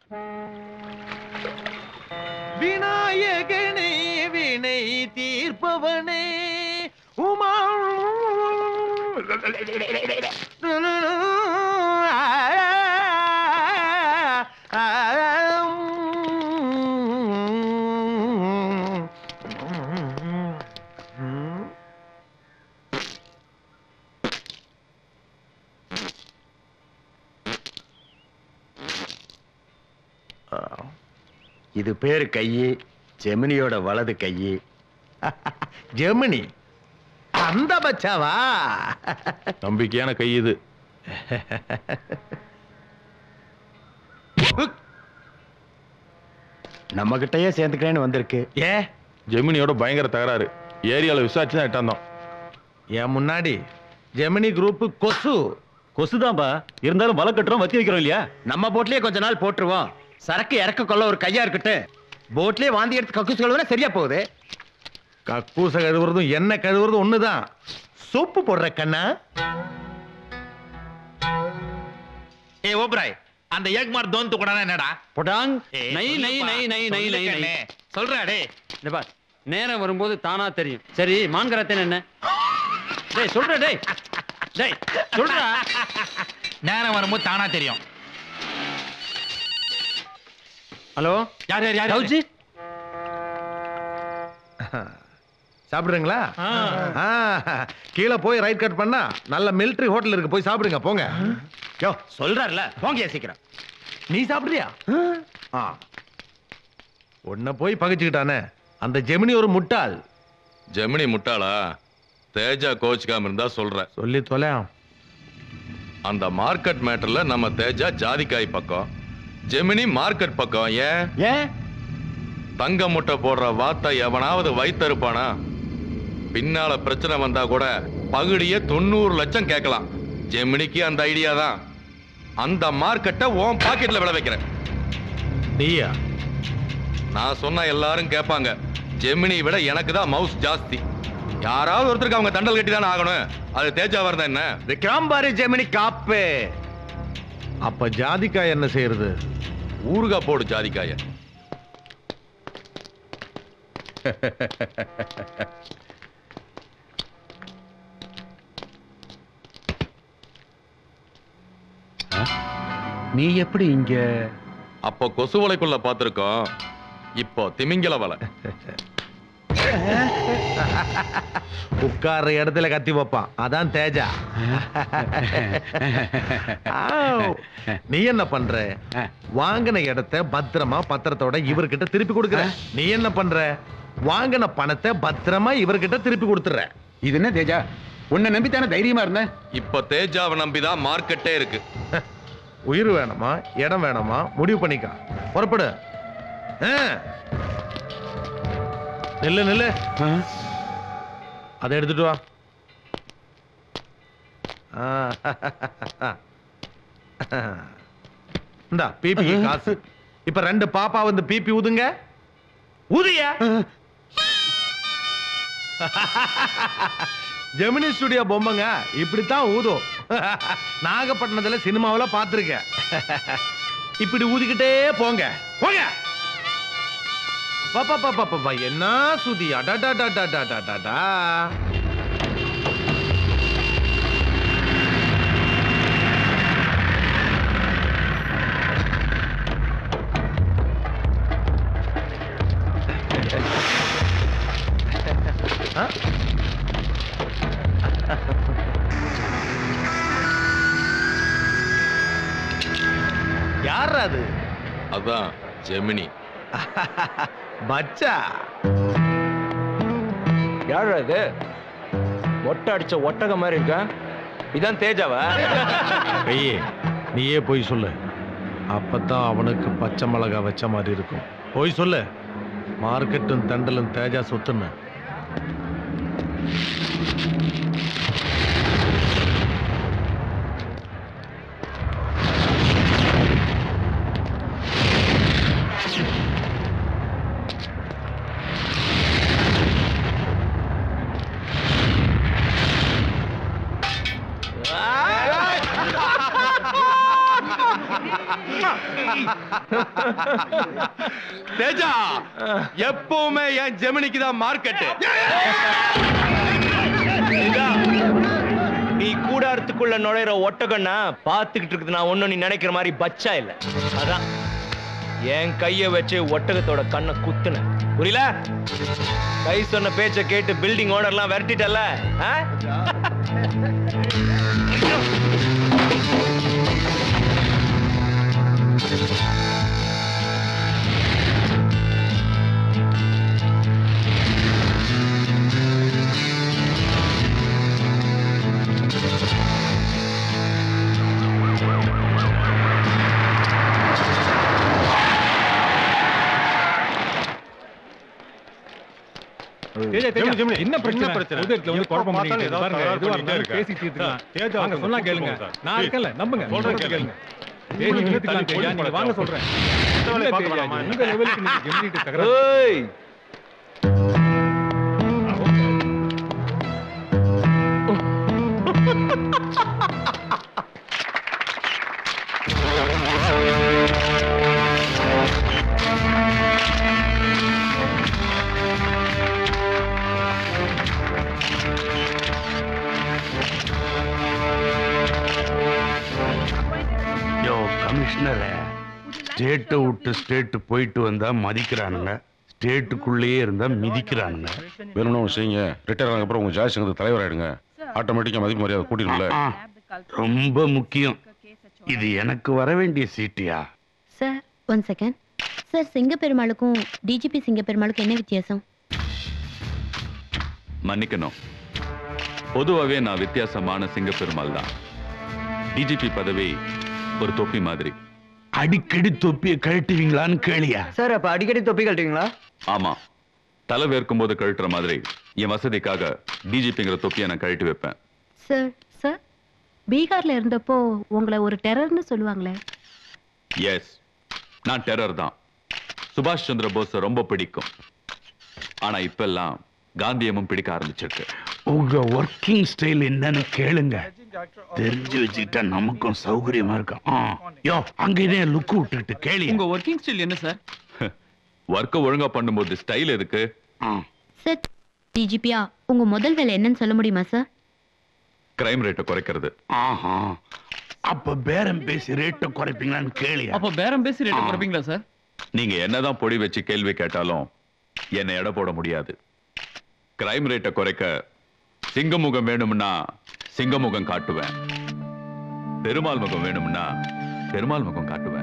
விநாயகனே வினை தீர்ப்பவனே உமா இது பேரு கையி ஜெமினியோட வலது கையி ஜெமினி அந்த பச்சாவா நம்பிக்கையான கை இது நம்ம கிட்டயே சேர்ந்துக்கிறேன்னு வந்திருக்கு ஏ ஜெமினியோட பயங்கர தகராறு ஏரியால விசாரிச்சு தான் எட்டாந்தோம் என் முன்னாடி ஜெமினி குரூப் கொசு கொசுதான்பா இருந்தாலும் வலை கட்டுறோம் வத்தி வைக்கிறோம் இல்லையா நம்ம போட்லயே கொஞ்ச நாள் போட்டுருவோம் சரக்கு இறக்க கொள்ள ஒரு கையா இருக்கட்டு போட்லயே வாந்தி எடுத்து கக்கூஸ் கழுவுனா சரியா போகுது கக்கூச கழுவுறதும் என்ன கழுவுறதும் ஒண்ணுதான் சோப்பு போடுற கண்ணா ஏ ஓப்ராய் அந்த ஏக்மார் தோன் துக்கடானா என்னடா புடாங் ஏய், நை, நை, சொல்லுப்பா. நை, நை, நை, சொல்லு நை, கண்ணே. சொல்றா டே இந்த பார் நேரம் வரும்போது தானா தெரியும் சரி மான்கரத்தன் என்ன டேய் சொல்ற டேய் டேய் சொல்றா நேரம் வரும்போது தானா தெரியும் ஹலோ யார் யார் யார் ரவுஜி சாப்பிடுறீங்களா ஆ, கீழே போய் ரைட் கட் பண்ணா நல்ல மிலிட்டரி ஹோட்டல் இருக்கு போய் சாப்பிடுங்க போங்க யோ சொல்றாருல போங்க சீக்கிரம் நீ சாப்பிடுறியா ஆ உன்னை போய் பகைச்சுக்கிட்டானே அந்த ஜெமினி ஒரு முட்டாள் ஜெமினி முட்டாளா தேஜா கோச்சுக்காம இருந்தா சொல்றேன் சொல்லி தொலை அந்த மார்க்கெட் மேட்டர்ல நம்ம தேஜா ஜாதிக்காய் பக்கம் ஜெமினி மார்க்கெட் பக்கம் ஏன் ஏன் தங்க முட்டை போடுற வார்த்தை எவனாவது வைத்தருப்பானா பின்னால பிரச்சனை வந்தா கூட பகுடியே தொண்ணூறு லட்சம் கேட்கலாம் ஜெமினிக்கு அந்த ஐடியா தான் அந்த மார்க்கெட்டை உன் பாக்கெட்ல விளை வைக்கிறேன் நீயா நான் சொன்னா எல்லாரும் கேட்பாங்க ஜெமினி விட எனக்கு தான் மவுஸ் ஜாஸ்தி யாராவது ஒருத்தருக்கு அவங்க தண்டல் கட்டி தானே ஆகணும் அது தேஜாவா இருந்தா என்ன விக்ரம் பாரு ஜெமினி காப்பு அப்ப ஜாதிக்காய் என்ன செய்யறது ஊறுகா போடு ஜாதிக்காய நீ எப்படி இங்க அப்போ கொசு வலைக்குள்ள பார்த்திருக்கோம் இப்போ திமிங்கல வலை உட்கார்ற இடத்துல கத்தி வைப்பான் அதான் தேஜா ஆவ். நீ என்ன பண்ற வாங்கின இடத்த பத்திரமா பத்திரத்தோட இவர்கிட்ட திருப்பி கொடுக்குற நீ என்ன பண்ற வாங்கின பணத்தை பத்திரமா இவர்கிட்ட திருப்பி கொடுத்துற இது என்ன தேஜா உன்னை நம்பி தானே தைரியமா இருந்தேன் இப்போ தேஜாவை நம்பிதான் மார்க்கெட்டே இருக்கு உயிர் வேணுமா இடம் வேணுமா முடிவு பண்ணிக்க புறப்படு ஆ. நில்லு நில்லு அதை எடுத்துட்டு வா ஆ. இந்தா பிபி காசு இப்ப ரெண்டு பாப்பா வந்து பிபி ஊதுங்க ஊதியா ஜெமினி ஸ்டுடியோ பொம்மைங்க இப்படித்தான் ஊதும் நாகப்பட்டினத்துல சினிமாவில் பார்த்துருக்கேன் இப்படி ஊதிக்கிட்டே போங்க போங்க பாப்பா பாப்பா பாப்பா என்ன சுதி அடடடடடடடடா ஆ? யார் அது அதான் ஜெமினி பச்சா யார் அது மொட்டை அடிச்ச ஒட்டகம் மாதிரி இருக்கா இதான் தேஜாவா கையே நீயே போய் சொல்லு அப்பதான் அவனுக்கு பச்சை மிளகா வச்ச மாதிரி இருக்கும் போய் சொல்லு மார்க்கெட்டும் தண்டலும் தேஜா சொத்துன்னு தேஜா எப்பவுமே என் ஜெமினிக்கு தான் மார்க்கெட் நீ கூடாரத்துக்குள்ள நுழையிற ஒட்டகம்னா பாத்துக்கிட்டு இருக்குது நான் ஒண்ணும் நீ நினைக்கிற மாதிரி பச்சா இல்ல அதான் என் கைய வச்சு ஒட்டகத்தோட கண்ணை குத்துன புரியல கை சொன்ன பேச்ச கேட்டு பில்டிங் ஓனர்லாம் விரட்டிட்டல ஆ? என்ன பிரச்சனை பிரச்சனை உதயத்துல வந்து குழப்பம் பண்ணிக்கிட்டு இருக்கு. பாருங்க எதுவா இருந்தாலும் பேசி தீர்த்துக்கலாம் வாங்க சொன்னா கேளுங்க நான் இருக்கேன்ல நம்புங்க சொல்றேன் கேளுங்க பேசி தீர்த்துக்கலாம் தேஜா நீங்க வாங்க சொல்றேன் இல்ல தேஜா, உங்க லெவலுக்கு நீங்க ஜெமினிட்டு தகராறு ஏய் யோ கமிஷனரே ஸ்டேட்டை விட்டு ஸ்டேட்டு போயிட்டு வந்தா மதிக்கிறானுங்க ஸ்டேட்டுக்குள்ளேயே இருந்தா மிதிக்கிறானுங்க வேணும்னு ஒன்று செய்யுங்க ரிட்டையர் ஆனதுக்கு அப்புறம் உங்க ஜாய் சங்கத்து தலைவர் ஆயிடுங்க ஆட்டோமேட்டிக்கா மதிப்பு மரியாதை கூட்டிடும்ல ஆ, ரொம்ப முக்கியம் இது எனக்கு வர வேண்டிய சீட்டியா சார் ஒன் செகண்ட் சார் சிங்கப்பெருமாளுக்கும் டிஜிபி சிங்கப்பெருமாளுக்கும் என்ன வித்தியாசம் மன்னிக்கணும் பொதுவாகவே நான் வித்தியாசமான சிங்கப்பெருமாள் தான் டிஜிபி பதவி ஒரு தொப்பி மாதிரி அடிக்கடி தொப்பியை கழட்டுவீங்களான்னு கேளியா சார் அப்ப அடிக்கடி தொப்பி கட்டுவீங்களா ஆமா தலை வேர்க்கும் போது கழட்டுற மாதிரி என் வசதிக்காக டிஜிபிங்கிற தொப்பியை நான் கழட்டி வைப்பேன் சார் சார் பீகார்ல இருந்தப்போ உங்களை ஒரு டெரர்னு சொல்லுவாங்களே எஸ் நான் டெரர் தான் சுபாஷ் சந்திர போஸை ரொம்ப பிடிக்கும் ஆனா இப்பெல்லாம் காந்தியமும் பிடிக்க ஆரம்பிச்சிருக்கு உங்க ஒர்க்கிங் ஸ்டைல் என்னன்னு கேளுங்க தெரிஞ்சு வச்சுக்கிட்டா நமக்கும் சௌகரியமா இருக்கும் ஆ, யோ அங்க இதே லுக்கு விட்டுட்டு கேளி உங்க ஒர்க்கிங் ஸ்டைல் என்ன சார் ஒர்க்கை ஒழுங்கா பண்ணும்போது ஸ்டைல் எதுக்கு சார் டிஜிபியா உங்க முதல் வேலை என்னன்னு சொல்ல முடியுமா சார் கிரைம் ரேட்டை குறைக்கிறது ஆஹா அப்ப பேரம் பேசி ரேட்டை குறைப்பீங்களான்னு கேளியா அப்ப பேரம் பேசி ரேட் குறைப்பீங்களா சார் நீங்க என்னதான் பொடி வச்சு கேள்வி கேட்டாலும் என்னை எடை போட முடியாது கிரைம் ரேட்டை குறைக்க சிங்கமுகம் வேணும்னா சிங்கமுகம் காட்டுவேன் பெருமாள் முகம் வேணும்னா பெருமாள் முகம் காட்டுவேன்